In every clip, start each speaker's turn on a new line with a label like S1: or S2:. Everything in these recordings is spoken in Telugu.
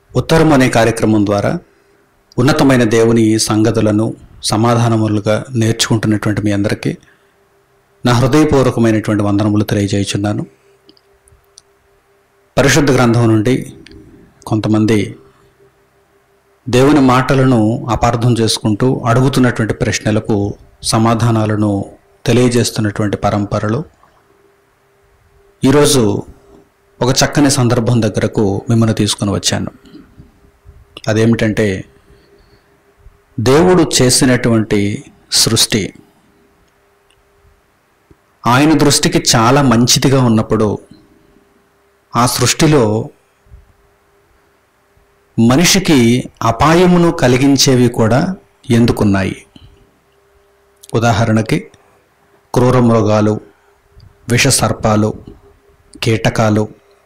S1: ఉత్తరం అనే కార్యక్రమం ద్వారా ఉన్నతమైన దేవుని సంగతులను సమాధానములుగా నేర్చుకుంటున్నటువంటి మీ అందరికీ నా హృదయపూర్వకమైనటువంటి వందనములు తెలియజేయుచున్నాను పరిశుద్ధ గ్రంథం నుండి కొంతమంది దేవుని మాటలను అపార్థం చేసుకుంటూ అడుగుతున్నటువంటి ప్రశ్నలకు సమాధానాలను తెలియజేస్తున్నటువంటి పరంపరలు ఈరోజు ఒక చక్కని సందర్భం దగ్గరకు మిమ్మల్ని తీసుకొని వచ్చాను అదేమిటంటే దేవుడు చేసినటువంటి సృష్టి ఆయన దృష్టికి చాలా మంచిదిగా ఉన్నప్పుడు ఆ సృష్టిలో మనిషికి అపాయమును కలిగించేవి కూడా ఎందుకున్నాయి ఉదాహరణకి క్రూర మృగాలు విష సర్పాలు కీటకాలు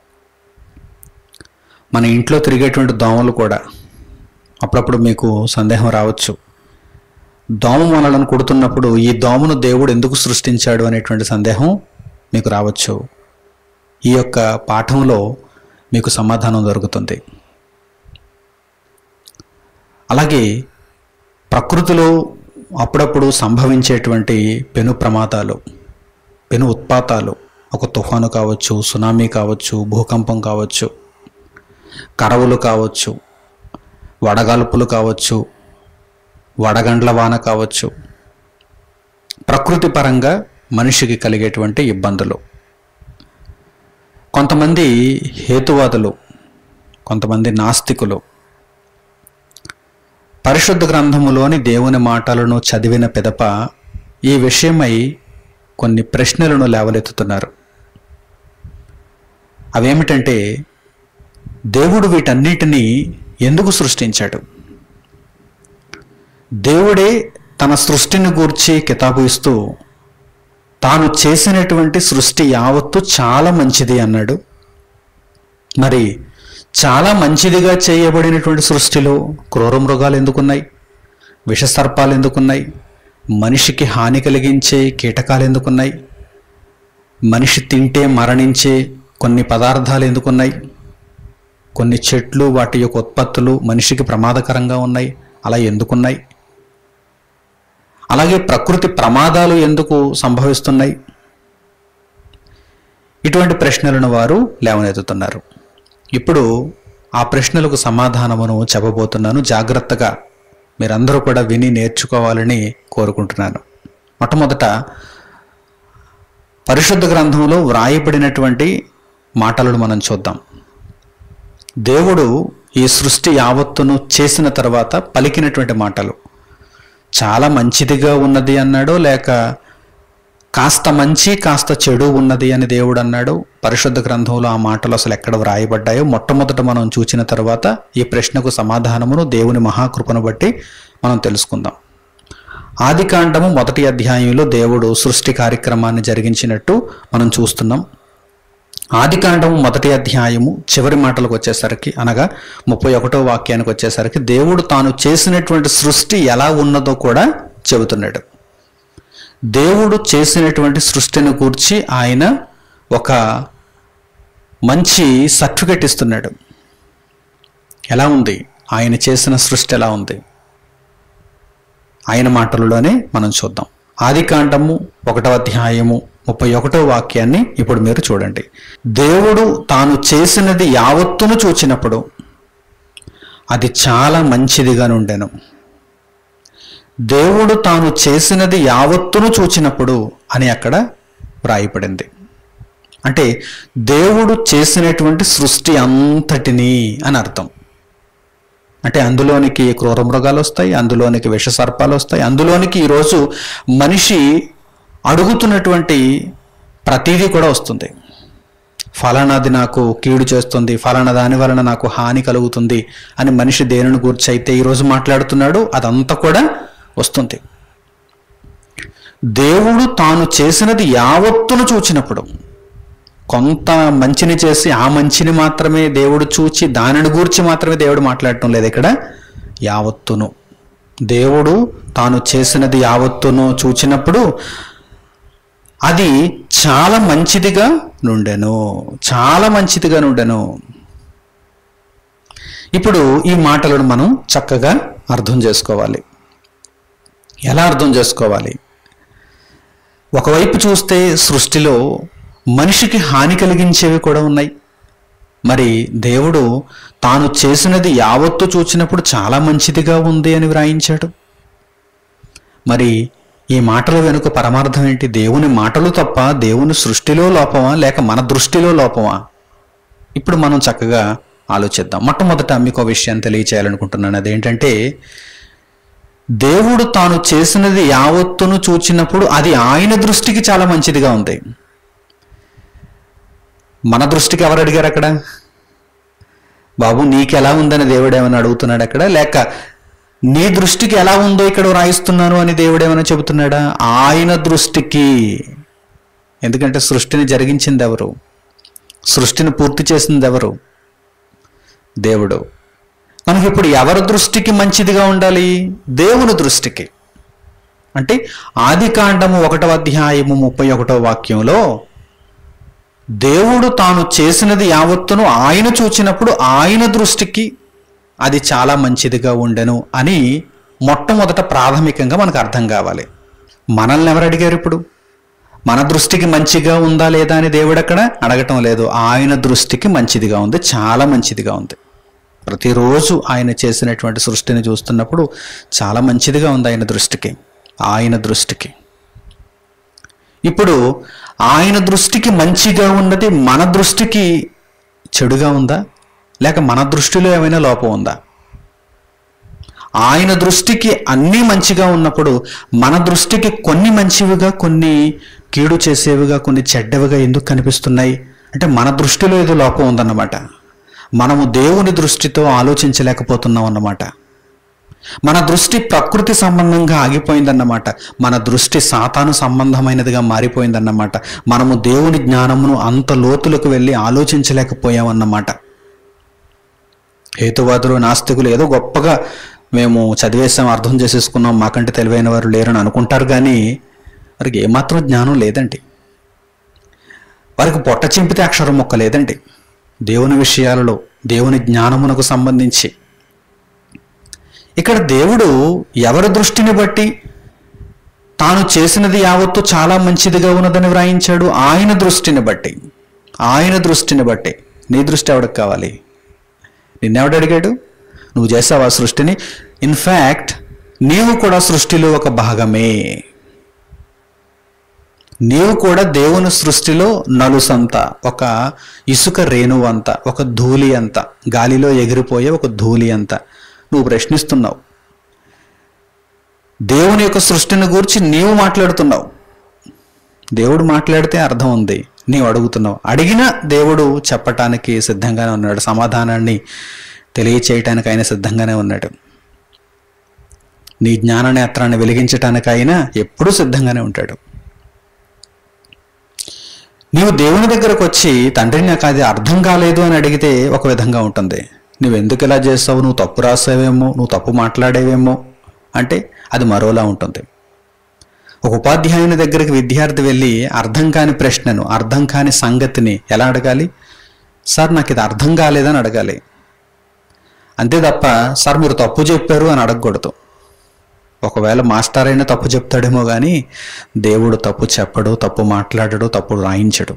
S1: మన ఇంట్లో తిరిగేటువంటి దోమలు కూడా అప్పుడప్పుడు మీకు సందేహం రావచ్చు దోమ మనలను కుడుతున్నప్పుడు ఈ దోమను దేవుడు ఎందుకు సృష్టించాడు అనేటువంటి సందేహం మీకు రావచ్చు ఈ యొక్క పాఠంలో మీకు సమాధానం దొరుకుతుంది అలాగే ప్రకృతిలో అప్పుడప్పుడు సంభవించేటువంటి పెను ప్రమాదాలు పెను ఉత్పాతాలు ఒక తుఫాను కావచ్చు సునామీ కావచ్చు భూకంపం కావచ్చు కరవులు కావచ్చు వడగాల్పులు కావచ్చు వడగండ్ల వాన కావచ్చు ప్రకృతి పరంగా మనిషికి కలిగేటువంటి ఇబ్బందులు కొంతమంది హేతువాదులు కొంతమంది నాస్తికులు పరిశుద్ధ గ్రంథములోని దేవుని మాటలను చదివిన పిదప ఈ విషయమై కొన్ని ప్రశ్నలను లేవనెత్తుతున్నారు అవేమిటంటే దేవుడు వీటన్నిటినీ ఎందుకు సృష్టించాడు దేవుడే తన సృష్టిని గూర్చి కితాబు ఇస్తూ తాను చేసినటువంటి సృష్టి యావత్తు చాలా మంచిది అన్నాడు మరి చాలా మంచిదిగా చేయబడినటువంటి సృష్టిలో క్రూర మృగాలు ఎందుకున్నాయి విషసర్పాలు ఎందుకున్నాయి మనిషికి హాని కలిగించే కీటకాలు ఎందుకున్నాయి మనిషి తింటే మరణించే కొన్ని పదార్థాలు ఎందుకున్నాయి కొన్ని చెట్లు వాటి యొక్క ఉత్పత్తులు మనిషికి ప్రమాదకరంగా ఉన్నాయి అలా ఎందుకున్నాయి అలాగే ప్రకృతి ప్రమాదాలు ఎందుకు సంభవిస్తున్నాయి ఇటువంటి ప్రశ్నలను వారు లేవనెత్తుతున్నారు ఇప్పుడు ఆ ప్రశ్నలకు సమాధానమును చెప్పబోతున్నాను జాగ్రత్తగా మీరందరూ కూడా విని నేర్చుకోవాలని కోరుకుంటున్నాను మొట్టమొదట పరిశుద్ధ గ్రంథంలో వ్రాయబడినటువంటి మాటలను మనం చూద్దాం దేవుడు ఈ సృష్టి యావత్తును చేసిన తర్వాత పలికినటువంటి మాటలు చాలా మంచిదిగా ఉన్నది అన్నాడో లేక కాస్త మంచి కాస్త చెడు ఉన్నది అని దేవుడు అన్నాడు పరిశుద్ధ గ్రంథంలో ఆ మాటలు అసలు ఎక్కడ వ్రాయబడ్డాయో మొట్టమొదట మనం చూచిన తర్వాత ఈ ప్రశ్నకు సమాధానమును దేవుని మహాకృపను బట్టి మనం తెలుసుకుందాం ఆది కాండము మొదటి అధ్యాయంలో దేవుడు సృష్టి కార్యక్రమాన్ని జరిగించినట్టు మనం చూస్తున్నాం ఆది కాండము మొదటి అధ్యాయము చివరి మాటలకు వచ్చేసరికి అనగా ముప్పై ఒకటో వాక్యానికి వచ్చేసరికి దేవుడు తాను చేసినటువంటి సృష్టి ఎలా ఉన్నదో కూడా చెబుతున్నాడు దేవుడు చేసినటువంటి సృష్టిని గూర్చి ఆయన ఒక మంచి సర్టిఫికెట్ ఇస్తున్నాడు ఎలా ఉంది ఆయన చేసిన సృష్టి ఎలా ఉంది ఆయన మాటలలోనే మనం చూద్దాం ఆది కాండము ఒకటో అధ్యాయము ముప్పై ఒకటో వాక్యాన్ని ఇప్పుడు మీరు చూడండి దేవుడు తాను చేసినది యావత్తును చూచినప్పుడు అది చాలా మంచిదిగా నుండెను దేవుడు తాను చేసినది యావత్తును చూచినప్పుడు అని అక్కడ వ్రాయపడింది అంటే దేవుడు చేసినటువంటి సృష్టి అంతటినీ అని అర్థం అంటే అందులోనికి క్రూర మృగాలు వస్తాయి అందులోనికి విష సర్పాలు వస్తాయి అందులోనికి ఈరోజు మనిషి అడుగుతున్నటువంటి ప్రతిదీ కూడా వస్తుంది ఫలానాది నాకు కీడు చేస్తుంది ఫలానా దాని వలన నాకు హాని కలుగుతుంది అని మనిషి దేనిని గురించి అయితే ఈరోజు మాట్లాడుతున్నాడు అదంతా కూడా వస్తుంది దేవుడు తాను చేసినది యావత్తును చూచినప్పుడు కొంత మంచిని చేసి ఆ మంచిని మాత్రమే దేవుడు చూచి దానిని గూర్చి మాత్రమే దేవుడు మాట్లాడటం లేదు ఇక్కడ యావత్తును దేవుడు తాను చేసినది యావత్తును చూచినప్పుడు అది చాలా మంచిదిగా నుండెను చాలా మంచిదిగా నుండెను ఇప్పుడు ఈ మాటలను మనం చక్కగా అర్థం చేసుకోవాలి ఎలా అర్థం చేసుకోవాలి ఒకవైపు చూస్తే సృష్టిలో మనిషికి హాని కలిగించేవి కూడా ఉన్నాయి మరి దేవుడు తాను చేసినది యావత్తు చూచినప్పుడు చాలా మంచిదిగా ఉంది అని వ్రాయించాడు మరి ఈ మాటల వెనుక పరమార్థం ఏంటి దేవుని మాటలు తప్ప దేవుని సృష్టిలో లోపమా లేక మన దృష్టిలో లోపమా ఇప్పుడు మనం చక్కగా ఆలోచిద్దాం మొట్టమొదట మీకు ఒక విషయాన్ని తెలియచేయాలనుకుంటున్నాను అదేంటంటే దేవుడు తాను చేసినది యావత్తును చూచినప్పుడు అది ఆయన దృష్టికి చాలా మంచిదిగా ఉంది మన దృష్టికి ఎవరు అడిగారు అక్కడ బాబు నీకు ఎలా ఉందని దేవుడు ఏమైనా అడుగుతున్నాడు అక్కడ లేక నీ దృష్టికి ఎలా ఉందో ఇక్కడ రాయిస్తున్నాను అని దేవుడు ఏమైనా చెబుతున్నాడా ఆయన దృష్టికి ఎందుకంటే సృష్టిని జరిగించింది ఎవరు సృష్టిని పూర్తి చేసింది ఎవరు దేవుడు మనకి ఇప్పుడు ఎవరి దృష్టికి మంచిదిగా ఉండాలి దేవుని దృష్టికి అంటే ఆది కాండము ఒకటవ అధ్యాయము ముప్పై ఒకటవ వాక్యంలో దేవుడు తాను చేసినది యావత్తును ఆయన చూచినప్పుడు ఆయన దృష్టికి అది చాలా మంచిదిగా ఉండెను అని మొట్టమొదట ప్రాథమికంగా మనకు అర్థం కావాలి మనల్ని ఎవరు అడిగారు ఇప్పుడు మన దృష్టికి మంచిగా ఉందా లేదా అని దేవుడు అక్కడ అడగటం లేదు ఆయన దృష్టికి మంచిదిగా ఉంది చాలా మంచిదిగా ఉంది ప్రతిరోజు ఆయన చేసినటువంటి సృష్టిని చూస్తున్నప్పుడు చాలా మంచిదిగా ఉంది ఆయన దృష్టికి ఆయన దృష్టికి ఇప్పుడు ఆయన దృష్టికి మంచిగా ఉన్నది మన దృష్టికి చెడుగా ఉందా లేక మన దృష్టిలో ఏమైనా లోపం ఉందా ఆయన దృష్టికి అన్నీ మంచిగా ఉన్నప్పుడు మన దృష్టికి కొన్ని మంచివిగా కొన్ని కీడు చేసేవిగా కొన్ని చెడ్డవిగా ఎందుకు కనిపిస్తున్నాయి అంటే మన దృష్టిలో ఏదో లోపం ఉందన్నమాట మనము దేవుని దృష్టితో ఆలోచించలేకపోతున్నాం అన్నమాట మన దృష్టి ప్రకృతి సంబంధంగా ఆగిపోయిందన్నమాట మన దృష్టి సాతాను సంబంధమైనదిగా మారిపోయిందన్నమాట మనము దేవుని జ్ఞానమును అంత లోతులకు వెళ్ళి ఆలోచించలేకపోయామన్నమాట హేతువాదులు నాస్తికులు ఏదో గొప్పగా మేము చదివేసాం అర్థం చేసేసుకున్నాం మాకంటే తెలివైన వారు లేరని అనుకుంటారు కానీ వారికి ఏమాత్రం జ్ఞానం లేదండి వారికి పొట్ట చింపితే అక్షరం మొక్క లేదండి దేవుని విషయాలలో దేవుని జ్ఞానమునకు సంబంధించి ఇక్కడ దేవుడు ఎవరి దృష్టిని బట్టి తాను చేసినది యావత్తు చాలా మంచిదిగా ఉన్నదని వ్రాయించాడు ఆయన దృష్టిని బట్టి ఆయన దృష్టిని బట్టి నీ దృష్టి ఎవడికి కావాలి నిన్నెవడు అడిగాడు నువ్వు చేసావు ఆ సృష్టిని ఇన్ఫ్యాక్ట్ నీవు కూడా సృష్టిలో ఒక భాగమే నీవు కూడా దేవుని సృష్టిలో నలుసంత ఒక ఇసుక రేణువు అంత ఒక ధూళి అంత గాలిలో ఎగిరిపోయే ఒక ధూళి అంత నువ్వు ప్రశ్నిస్తున్నావు దేవుని యొక్క సృష్టిని గురించి నీవు మాట్లాడుతున్నావు దేవుడు మాట్లాడితే అర్థం ఉంది నీవు అడుగుతున్నావు అడిగినా దేవుడు చెప్పటానికి సిద్ధంగానే ఉన్నాడు సమాధానాన్ని తెలియచేయటానికి ఆయన సిద్ధంగానే ఉన్నాడు నీ జ్ఞాన నేత్రాన్ని వెలిగించటానికి ఆయన ఎప్పుడూ సిద్ధంగానే ఉంటాడు నీవు దేవుని దగ్గరకు వచ్చి తండ్రి నాకు అది అర్థం కాలేదు అని అడిగితే ఒక విధంగా ఉంటుంది నువ్వు ఎందుకు ఇలా చేస్తావు నువ్వు తప్పు రాసావేమో నువ్వు తప్పు మాట్లాడేవేమో అంటే అది మరోలా ఉంటుంది ఒక ఉపాధ్యాయుని దగ్గరికి విద్యార్థి వెళ్ళి అర్థం కాని ప్రశ్నను అర్థం కాని సంగతిని ఎలా అడగాలి సార్ నాకు ఇది అర్థం కాలేదని అడగాలి అంతే తప్ప సార్ మీరు తప్పు చెప్పారు అని అడగకూడదు ఒకవేళ మాస్టర్ అయినా తప్పు చెప్తాడేమో కానీ దేవుడు తప్పు చెప్పడు తప్పు మాట్లాడడు తప్పు రాయించడు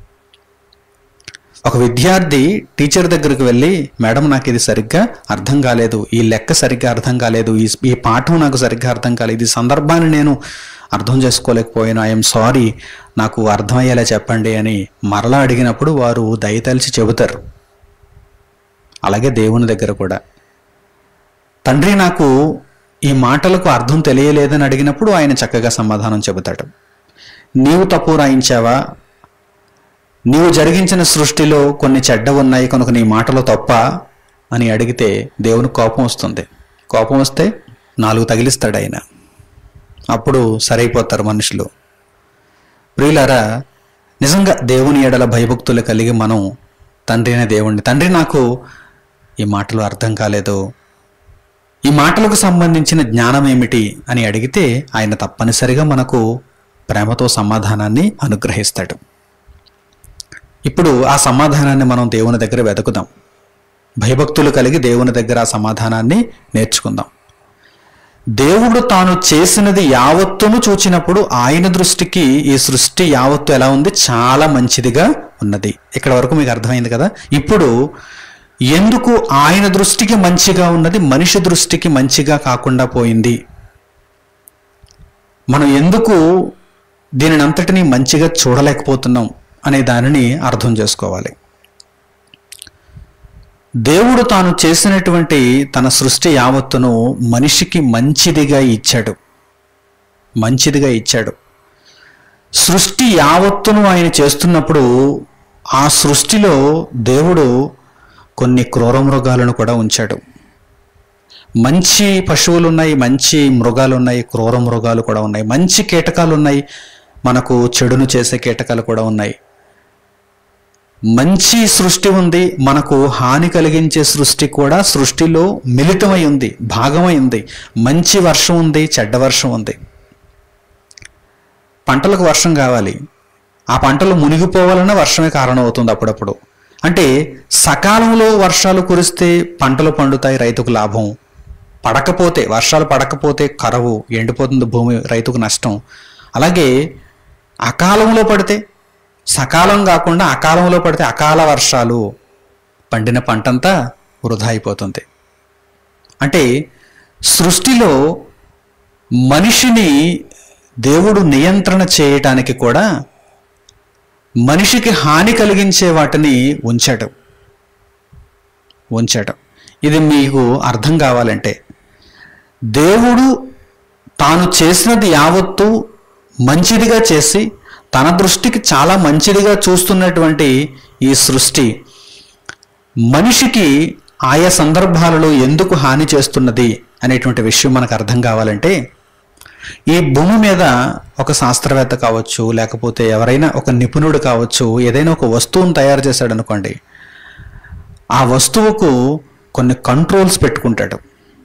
S1: ఒక విద్యార్థి టీచర్ దగ్గరికి వెళ్ళి మేడం నాకు ఇది సరిగ్గా అర్థం కాలేదు ఈ లెక్క సరిగ్గా అర్థం కాలేదు ఈ ఈ పాఠం నాకు సరిగ్గా అర్థం కాలేదు ఈ సందర్భాన్ని నేను అర్థం చేసుకోలేకపోయాను ఐఎమ్ సారీ నాకు అర్థమయ్యేలా చెప్పండి అని మరలా అడిగినప్పుడు వారు దయతలిచి చెబుతారు అలాగే దేవుని దగ్గర కూడా తండ్రి నాకు ఈ మాటలకు అర్థం తెలియలేదని అడిగినప్పుడు ఆయన చక్కగా సమాధానం చెబుతాడు నీవు తప్పు రాయించావా నీవు జరిగించిన సృష్టిలో కొన్ని చెడ్డ ఉన్నాయి కనుక నీ మాటలో తప్ప అని అడిగితే దేవుని కోపం వస్తుంది కోపం వస్తే నాలుగు తగిలిస్తాడు ఆయన అప్పుడు సరైపోతారు మనుషులు ప్రియులారా నిజంగా దేవుని ఎడల భయభక్తులు కలిగి మనం తండ్రి అనే దేవుణ్ణి తండ్రి నాకు ఈ మాటలు అర్థం కాలేదు ఈ మాటలకు సంబంధించిన జ్ఞానం ఏమిటి అని అడిగితే ఆయన తప్పనిసరిగా మనకు ప్రేమతో సమాధానాన్ని అనుగ్రహిస్తాడు ఇప్పుడు ఆ సమాధానాన్ని మనం దేవుని దగ్గర వెతుకుదాం భయభక్తులు కలిగి దేవుని దగ్గర ఆ సమాధానాన్ని నేర్చుకుందాం దేవుడు తాను చేసినది యావత్తును చూచినప్పుడు ఆయన దృష్టికి ఈ సృష్టి యావత్తు ఎలా ఉంది చాలా మంచిదిగా ఉన్నది ఇక్కడ వరకు మీకు అర్థమైంది కదా ఇప్పుడు ఎందుకు ఆయన దృష్టికి మంచిగా ఉన్నది మనిషి దృష్టికి మంచిగా కాకుండా పోయింది మనం ఎందుకు దీనిని అంతటినీ మంచిగా చూడలేకపోతున్నాం అనే దానిని అర్థం చేసుకోవాలి దేవుడు తాను చేసినటువంటి తన సృష్టి యావత్తును మనిషికి మంచిదిగా ఇచ్చాడు మంచిదిగా ఇచ్చాడు సృష్టి యావత్తును ఆయన చేస్తున్నప్పుడు ఆ సృష్టిలో దేవుడు కొన్ని క్రూర మృగాలను కూడా ఉంచాడు మంచి పశువులు ఉన్నాయి మంచి మృగాలు ఉన్నాయి క్రూర మృగాలు కూడా ఉన్నాయి మంచి కీటకాలు ఉన్నాయి మనకు చెడును చేసే కీటకాలు కూడా ఉన్నాయి మంచి సృష్టి ఉంది మనకు హాని కలిగించే సృష్టి కూడా సృష్టిలో మిళితమై ఉంది భాగమై ఉంది మంచి వర్షం ఉంది చెడ్డ వర్షం ఉంది పంటలకు వర్షం కావాలి ఆ పంటలు మునిగిపోవాలన్న వర్షమే కారణం అవుతుంది అప్పుడప్పుడు అంటే సకాలంలో వర్షాలు కురిస్తే పంటలు పండుతాయి రైతుకు లాభం పడకపోతే వర్షాలు పడకపోతే కరవు ఎండిపోతుంది భూమి రైతుకు నష్టం అలాగే అకాలంలో పడితే సకాలం కాకుండా అకాలంలో పడితే అకాల వర్షాలు పండిన పంటంతా వృధా అయిపోతుంది అంటే సృష్టిలో మనిషిని దేవుడు నియంత్రణ చేయటానికి కూడా మనిషికి హాని కలిగించే వాటిని ఉంచాడు ఉంచాడు ఇది మీకు అర్థం కావాలంటే దేవుడు తాను చేసినది యావత్తు మంచిదిగా చేసి తన దృష్టికి చాలా మంచిదిగా చూస్తున్నటువంటి ఈ సృష్టి మనిషికి ఆయా సందర్భాలలో ఎందుకు హాని చేస్తున్నది అనేటువంటి విషయం మనకు అర్థం కావాలంటే ఈ భూమి మీద ఒక శాస్త్రవేత్త కావచ్చు లేకపోతే ఎవరైనా ఒక నిపుణుడు కావచ్చు ఏదైనా ఒక వస్తువును తయారు చేశాడు అనుకోండి ఆ వస్తువుకు కొన్ని కంట్రోల్స్ పెట్టుకుంటాడు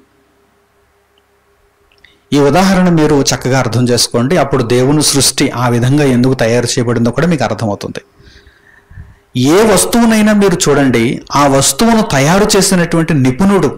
S1: ఈ ఉదాహరణ మీరు చక్కగా అర్థం చేసుకోండి అప్పుడు దేవుని సృష్టి ఆ విధంగా ఎందుకు తయారు చేయబడిందో కూడా మీకు అర్థమవుతుంది ఏ వస్తువునైనా మీరు చూడండి ఆ వస్తువును తయారు చేసినటువంటి నిపుణుడు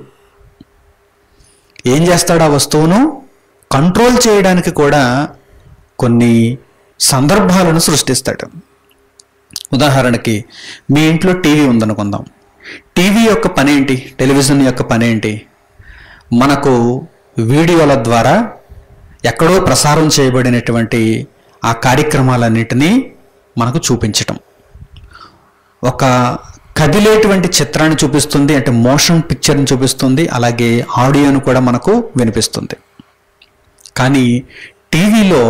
S1: ఏం చేస్తాడు ఆ వస్తువును కంట్రోల్ చేయడానికి కూడా కొన్ని సందర్భాలను సృష్టిస్తాడు ఉదాహరణకి మీ ఇంట్లో టీవీ ఉందనుకుందాం టీవీ యొక్క పని ఏంటి టెలివిజన్ యొక్క పని ఏంటి మనకు వీడియోల ద్వారా ఎక్కడో ప్రసారం చేయబడినటువంటి ఆ కార్యక్రమాలన్నిటినీ మనకు చూపించటం ఒక కదిలేటువంటి చిత్రాన్ని చూపిస్తుంది అంటే మోషన్ పిక్చర్ని చూపిస్తుంది అలాగే ఆడియోను కూడా మనకు వినిపిస్తుంది కానీ టీవీలో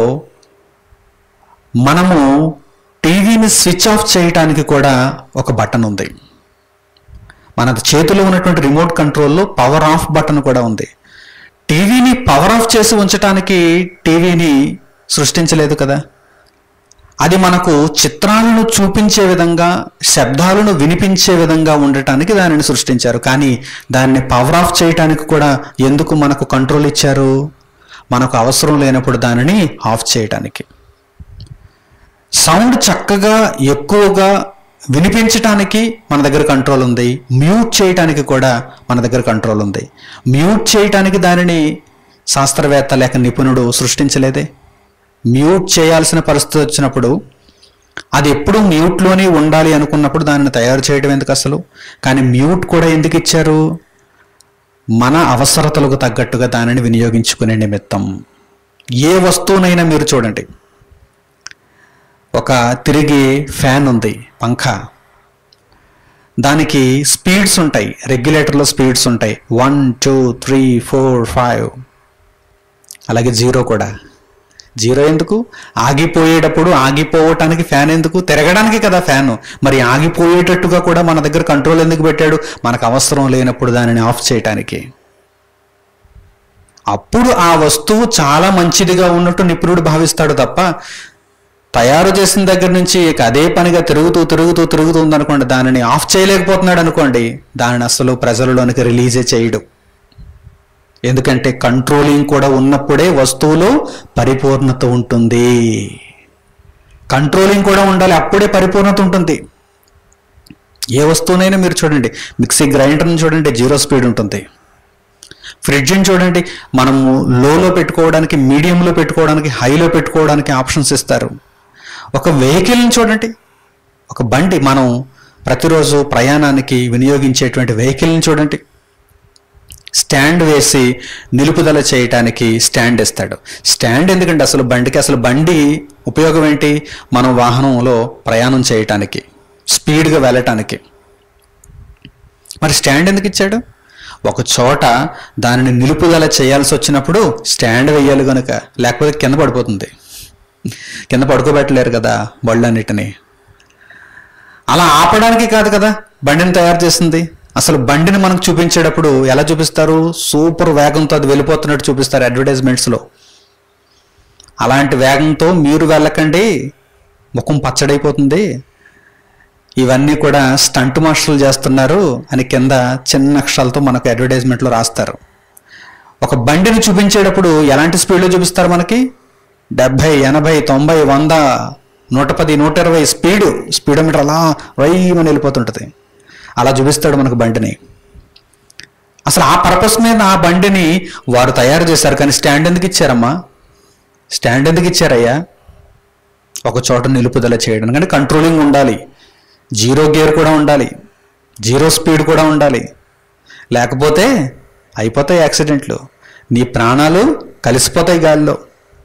S1: మనము టీవీని స్విచ్ ఆఫ్ చేయటానికి కూడా ఒక బటన్ ఉంది మన చేతిలో ఉన్నటువంటి రిమోట్ కంట్రోల్లో పవర్ ఆఫ్ బటన్ కూడా ఉంది టీవీని పవర్ ఆఫ్ చేసి ఉంచడానికి టీవీని సృష్టించలేదు కదా అది మనకు చిత్రాలను చూపించే విధంగా శబ్దాలను వినిపించే విధంగా ఉండటానికి దానిని సృష్టించారు కానీ దాన్ని పవర్ ఆఫ్ చేయటానికి కూడా ఎందుకు మనకు కంట్రోల్ ఇచ్చారు మనకు అవసరం లేనప్పుడు దానిని ఆఫ్ చేయటానికి సౌండ్ చక్కగా ఎక్కువగా వినిపించటానికి మన దగ్గర కంట్రోల్ ఉంది మ్యూట్ చేయటానికి కూడా మన దగ్గర కంట్రోల్ ఉంది మ్యూట్ చేయటానికి దానిని శాస్త్రవేత్త లేక నిపుణుడు సృష్టించలేదే మ్యూట్ చేయాల్సిన పరిస్థితి వచ్చినప్పుడు అది ఎప్పుడూ మ్యూట్లోనే ఉండాలి అనుకున్నప్పుడు దానిని తయారు చేయడం ఎందుకు అసలు కానీ మ్యూట్ కూడా ఎందుకు ఇచ్చారు మన అవసరతలకు తగ్గట్టుగా దానిని వినియోగించుకునే నిమిత్తం ఏ వస్తువునైనా మీరు చూడండి ఒక తిరిగి ఫ్యాన్ ఉంది పంఖ దానికి స్పీడ్స్ ఉంటాయి రెగ్యులేటర్లో స్పీడ్స్ ఉంటాయి one two three four five అలాగే జీరో కూడా జీరో ఎందుకు ఆగిపోయేటప్పుడు ఆగిపోవటానికి ఫ్యాన్ ఎందుకు తిరగడానికి కదా ఫ్యాన్ మరి ఆగిపోయేటట్టుగా కూడా మన దగ్గర కంట్రోల్ ఎందుకు పెట్టాడు మనకు అవసరం లేనప్పుడు దానిని ఆఫ్ చేయటానికి అప్పుడు ఆ వస్తువు చాలా మంచిదిగా ఉన్నట్టు నిపుణుడు భావిస్తాడు తప్ప తయారు చేసిన దగ్గర నుంచి ఇక అదే పనిగా తిరుగుతూ తిరుగుతూ తిరుగుతుంది అనుకోండి దానిని ఆఫ్ చేయలేకపోతున్నాడు అనుకోండి దానిని అసలు ప్రజలలోనికి రిలీజే చేయడు ఎందుకంటే కంట్రోలింగ్ కూడా ఉన్నప్పుడే వస్తువులో పరిపూర్ణత ఉంటుంది కంట్రోలింగ్ కూడా ఉండాలి అప్పుడే పరిపూర్ణత ఉంటుంది ఏ వస్తువునైనా మీరు చూడండి మిక్సీ గ్రైండర్ని చూడండి జీరో స్పీడ్ ఉంటుంది ఫ్రిడ్జ్ని చూడండి మనము లోలో పెట్టుకోవడానికి మీడియంలో పెట్టుకోవడానికి హైలో పెట్టుకోవడానికి ఆప్షన్స్ ఇస్తారు ఒక వెహికల్ని చూడండి ఒక బండి మనం ప్రతిరోజు ప్రయాణానికి వినియోగించేటువంటి వెహికల్ని చూడండి స్టాండ్ వేసి నిలుపుదల చేయటానికి స్టాండ్ ఇస్తాడు స్టాండ్ ఎందుకంటే అసలు బండికి అసలు బండి ఉపయోగం ఏంటి మనం వాహనంలో ప్రయాణం చేయటానికి స్పీడ్గా వెళ్ళటానికి మరి స్టాండ్ ఎందుకు ఇచ్చాడు ఒక చోట దానిని నిలుపుదల చేయాల్సి వచ్చినప్పుడు స్టాండ్ వేయాలి కనుక లేకపోతే కింద పడిపోతుంది కింద పడుకోబెట్టలేరు కదా బళ్ళన్నిటిని అలా ఆపడానికి కాదు కదా బండిని తయారు చేసింది అసలు బండిని మనకు చూపించేటప్పుడు ఎలా చూపిస్తారు సూపర్ వేగంతో అది వెళ్ళిపోతున్నట్టు చూపిస్తారు అడ్వర్టైజ్మెంట్స్లో అలాంటి వేగంతో మీరు వెళ్ళకండి ముఖం పచ్చడైపోతుంది ఇవన్నీ కూడా స్టంట్ మాస్టర్లు చేస్తున్నారు అని కింద చిన్న అక్షరాలతో మనకు అడ్వర్టైజ్మెంట్లో రాస్తారు ఒక బండిని చూపించేటప్పుడు ఎలాంటి స్పీడ్లో చూపిస్తారు మనకి డెబ్భై ఎనభై తొంభై వంద నూట పది నూట ఇరవై స్పీడ్ స్పీడోమీటర్ అలా వైమని వెళ్ళిపోతుంటుంది అలా చూపిస్తాడు మనకు బండిని అసలు ఆ పర్పస్ మీద ఆ బండిని వారు తయారు చేశారు కానీ స్టాండ్ ఎందుకు ఇచ్చారమ్మా స్టాండ్ ఎందుకు ఇచ్చారయ్యా ఒక చోట నిలుపుదల చేయడం కానీ కంట్రోలింగ్ ఉండాలి జీరో గేర్ కూడా ఉండాలి జీరో స్పీడ్ కూడా ఉండాలి లేకపోతే అయిపోతాయి యాక్సిడెంట్లు నీ ప్రాణాలు కలిసిపోతాయి గాల్లో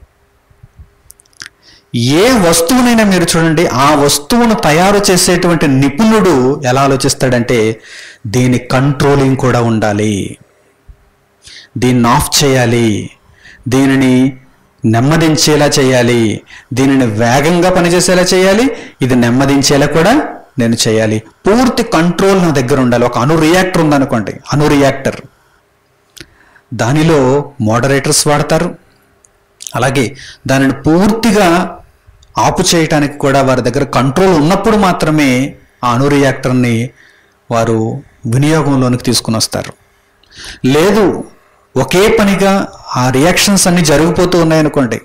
S1: ఏ వస్తువునైనా మీరు చూడండి ఆ వస్తువును తయారు చేసేటువంటి నిపుణుడు ఎలా ఆలోచిస్తాడంటే దీని కంట్రోలింగ్ కూడా ఉండాలి దీన్ని ఆఫ్ చేయాలి దీనిని నెమ్మదించేలా చేయాలి దీనిని వేగంగా పనిచేసేలా చేయాలి ఇది నెమ్మదించేలా కూడా నేను చేయాలి పూర్తి కంట్రోల్ నా దగ్గర ఉండాలి ఒక అణు రియాక్టర్ ఉందనుకోండి అణు రియాక్టర్ దానిలో మోడరేటర్స్ వాడతారు అలాగే దానిని పూర్తిగా ఆపు చేయటానికి కూడా వారి దగ్గర కంట్రోల్ ఉన్నప్పుడు మాత్రమే ఆ అణు రియాక్టర్ని వారు వినియోగంలోనికి తీసుకుని వస్తారు లేదు ఒకే పనిగా ఆ రియాక్షన్స్ అన్ని జరిగిపోతూ ఉన్నాయనుకోండి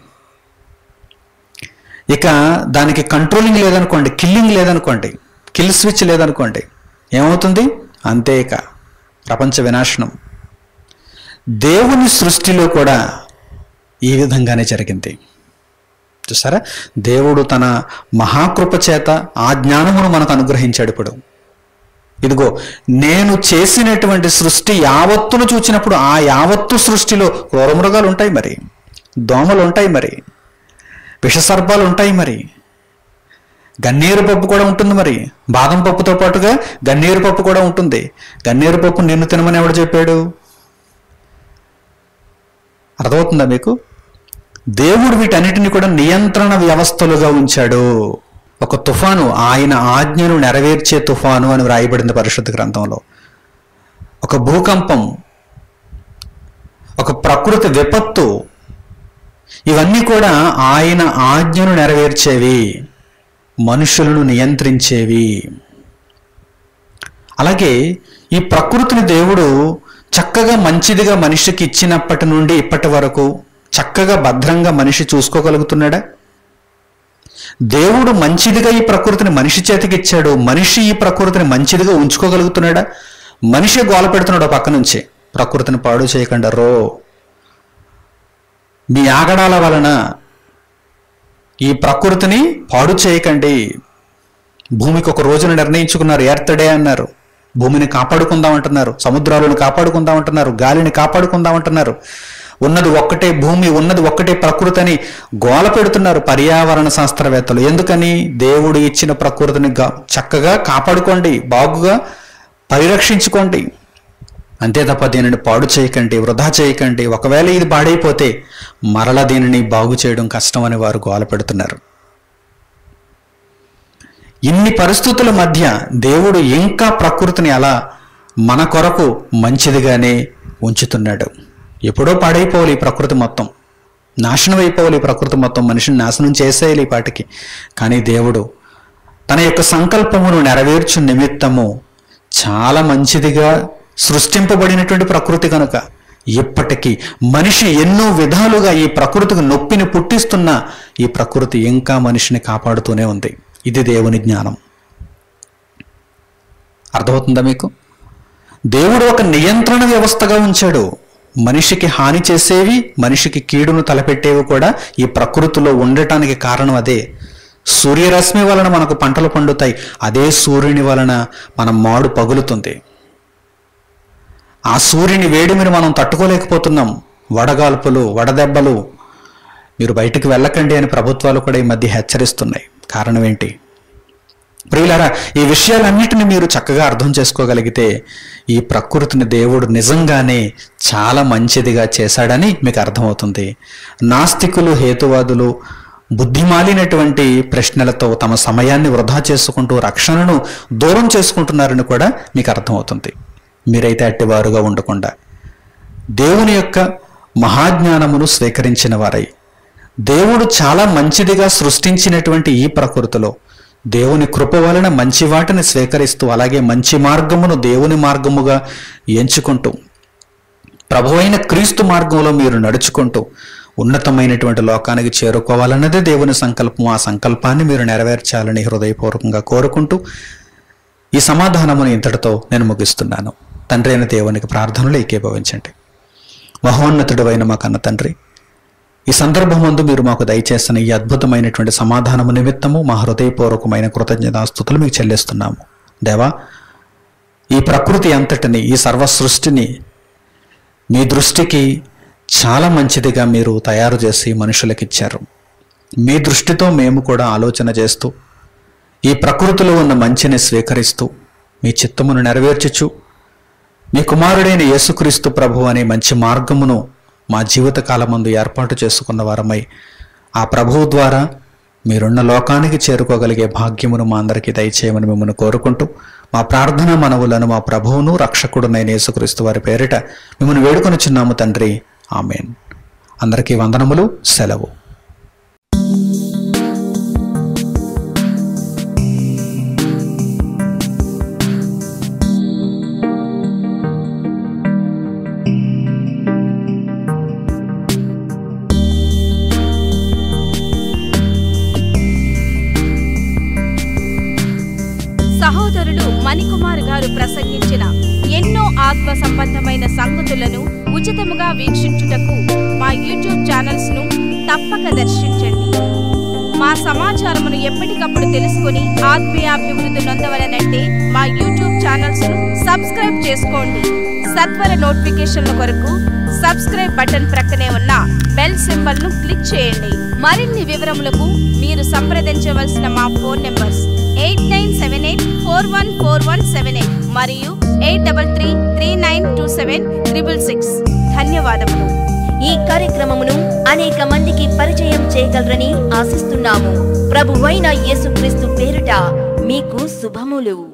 S1: ఇక దానికి కంట్రోలింగ్ లేదనుకోండి కిల్లింగ్ లేదనుకోండి కిల్ స్విచ్ లేదనుకోండి ఏమవుతుంది అంతే ఇక ప్రపంచ వినాశనం దేవుని సృష్టిలో కూడా ఈ విధంగానే జరిగింది చూసారా దేవుడు తన మహాకృప చేత ఆ జ్ఞానమును మనకు అనుగ్రహించాడు ఇప్పుడు ఇదిగో నేను చేసినటువంటి సృష్టి యావత్తును చూచినప్పుడు ఆ యావత్తు సృష్టిలో క్రూరమృగాలు ఉంటాయి మరి దోమలు ఉంటాయి మరి విషసర్పాలు ఉంటాయి మరి గన్నేరు పప్పు కూడా ఉంటుంది మరి బాదం పప్పుతో పాటుగా గన్నేరు పప్పు కూడా ఉంటుంది గన్నేరు పప్పు నిన్ను తినమని ఎవడు చెప్పాడు అర్థమవుతుందా మీకు దేవుడు వీటన్నిటిని కూడా నియంత్రణ వ్యవస్థలుగా ఉంచాడు ఒక తుఫాను ఆయన ఆజ్ఞను నెరవేర్చే తుఫాను అని వ్రాయబడింది పరిశుద్ధ గ్రంథంలో ఒక భూకంపం ఒక ప్రకృతి విపత్తు ఇవన్నీ కూడా ఆయన ఆజ్ఞను నెరవేర్చేవి మనుషులను నియంత్రించేవి అలాగే ఈ ప్రకృతిని దేవుడు చక్కగా మంచిదిగా మనిషికి ఇచ్చినప్పటి నుండి ఇప్పటి వరకు చక్కగా భద్రంగా మనిషి చూసుకోగలుగుతున్నాడా దేవుడు మంచిదిగా ఈ ప్రకృతిని మనిషి చేతికి ఇచ్చాడు మనిషి ఈ ప్రకృతిని మంచిదిగా ఉంచుకోగలుగుతున్నాడా మనిషి గోల పెడుతున్నాడు పక్క నుంచి ప్రకృతిని పాడు చేయకుండా రో మీ ఆగడాల వలన ఈ ప్రకృతిని పాడు చేయకండి భూమికి ఒక రోజున నిర్ణయించుకున్నారు ఎర్తడే అన్నారు భూమిని కాపాడుకుందాం అంటున్నారు సముద్రాలను కాపాడుకుందాం అంటున్నారు గాలిని కాపాడుకుందాం అంటున్నారు ఉన్నది ఒక్కటే భూమి ఉన్నది ఒక్కటే ప్రకృతి అని గోల పెడుతున్నారు పర్యావరణ శాస్త్రవేత్తలు ఎందుకని దేవుడు ఇచ్చిన ప్రకృతిని గా- చక్కగా కాపాడుకోండి బాగుగా పరిరక్షించుకోండి అంతే తప్ప దీనిని పాడు చేయకండి వృధా చేయకండి ఒకవేళ ఇది పాడైపోతే మరల దీనిని బాగు చేయడం కష్టం అని వారు గోల పెడుతున్నారు ఇన్ని పరిస్థితుల మధ్య దేవుడు ఇంకా ప్రకృతిని అలా మన కొరకు మంచిదిగానే ఉంచుతున్నాడు ఎప్పుడో పాడైపోవాలి ఈ ప్రకృతి మొత్తం నాశనం అయిపోవాలి ఈ ప్రకృతి మొత్తం మనిషిని నాశనం చేసేయాలి ఈ పాటికి కానీ దేవుడు తన యొక్క సంకల్పమును నెరవేర్చు నిమిత్తము చాలా మంచిదిగా సృష్టింపబడినటువంటి ప్రకృతి కనుక ఇప్పటికీ మనిషి ఎన్నో విధాలుగా ఈ ప్రకృతికి నొప్పిని పుట్టిస్తున్న ఈ ప్రకృతి ఇంకా మనిషిని కాపాడుతూనే ఉంది ఇది దేవుని జ్ఞానం అర్థమవుతుందా మీకు దేవుడు ఒక నియంత్రణ వ్యవస్థగా ఉంచాడు మనిషికి హాని చేసేవి మనిషికి కీడును తలపెట్టేవి కూడా ఈ ప్రకృతిలో ఉండటానికి కారణం అదే సూర్యరశ్మి వలన మనకు పంటలు పండుతాయి అదే సూర్యుని వలన మన మాడు పగులుతుంది ఆ సూర్యుని వేడిమిని మనం తట్టుకోలేకపోతున్నాం వడగాల్పులు వడదెబ్బలు మీరు బయటకు వెళ్ళకండి అని ప్రభుత్వాలు కూడా ఈ మధ్య హెచ్చరిస్తున్నాయి కారణం ఏంటి ప్రియులారా ఈ విషయాలన్నిటిని మీరు చక్కగా అర్థం చేసుకోగలిగితే ఈ ప్రకృతిని దేవుడు నిజంగానే చాలా మంచిదిగా చేశాడని మీకు అర్థమవుతుంది నాస్తికులు హేతువాదులు బుద్ధిమాలినటువంటి ప్రశ్నలతో తమ సమయాన్ని వృధా చేసుకుంటూ రక్షణను దూరం చేసుకుంటున్నారని కూడా మీకు అర్థమవుతుంది మీరైతే అట్టివారుగా ఉండకుండా దేవుని యొక్క మహాజ్ఞానమును స్వీకరించిన వారై దేవుడు చాలా మంచిదిగా సృష్టించినటువంటి ఈ ప్రకృతిలో దేవుని కృప వలన మంచి వాటిని స్వీకరిస్తూ అలాగే మంచి మార్గమును దేవుని మార్గముగా ఎంచుకుంటూ ప్రభువైన క్రీస్తు మార్గంలో మీరు నడుచుకుంటూ ఉన్నతమైనటువంటి లోకానికి చేరుకోవాలన్నదే దేవుని సంకల్పం ఆ సంకల్పాన్ని మీరు నెరవేర్చాలని హృదయపూర్వకంగా కోరుకుంటూ ఈ సమాధానమును ఇంతటితో నేను ముగిస్తున్నాను తండ్రి అయిన దేవునికి ప్రార్థనలు ఏకీభవించండి మహోన్నతుడు అయిన మా కన్న తండ్రి ఈ సందర్భమందు మీరు మాకు దయచేసిన ఈ అద్భుతమైనటువంటి సమాధానము నిమిత్తము మా హృదయపూర్వకమైన కృతజ్ఞతాస్థుతులు మీకు చెల్లిస్తున్నాము దేవా ఈ ప్రకృతి అంతటిని ఈ సర్వ సృష్టిని మీ దృష్టికి చాలా మంచిదిగా మీరు తయారు చేసి మనుషులకు ఇచ్చారు మీ దృష్టితో మేము కూడా ఆలోచన చేస్తూ ఈ ప్రకృతిలో ఉన్న మంచిని స్వీకరిస్తూ మీ చిత్తమును నెరవేర్చుచు మీ కుమారుడైన యేసుక్రీస్తు ప్రభు అనే మంచి మార్గమును మా జీవిత కాలమందు ఏర్పాటు చేసుకున్న వారమై ఆ ప్రభువు ద్వారా మీరున్న లోకానికి చేరుకోగలిగే భాగ్యమును మా అందరికీ దయచేయమని మిమ్మల్ని కోరుకుంటూ మా ప్రార్థన మనవులను మా ప్రభువును రక్షకుడునైన యేసుక్రీస్తు వారి పేరిట మిమ్మల్ని వేడుకొని చిన్నాము తండ్రి ఆమెన్ అందరికీ వందనములు సెలవు
S2: సహోదరులు మణికుమార్ గారు ప్రసంగించిన ఎన్నో ఆత్మ సంబంధమైన సంగతులను ఉచితముగా వీక్షించుటకు మా యూట్యూబ్ ఛానల్స్ ను తప్పక దర్శించండి మా సమాచారమును ఎప్పటికప్పుడు తెలుసుకుని ఆత్మీయాభివృద్ధి నొందవలనంటే మా యూట్యూబ్ ఛానల్స్ ను సబ్స్క్రైబ్ చేసుకోండి సత్వర నోటిఫికేషన్ల కొరకు సబ్స్క్రైబ్ బటన్ ప్రక్కనే ఉన్న బెల్ సింబల్ ను క్లిక్ చేయండి మరిన్ని వివరములకు మీరు సంప్రదించవలసిన మా phone numbers eight nine seven eight four one four one seven eight మరియు eight double three three nine two seven triple six ధన్యవాదములు
S3: ఈ కార్యక్రమమును అనేక మందికి పరిచయం చేయగలరని ఆశిస్తున్నాము ప్రభువైన యేసుక్రీస్తు పేరిట మీకు శుభములు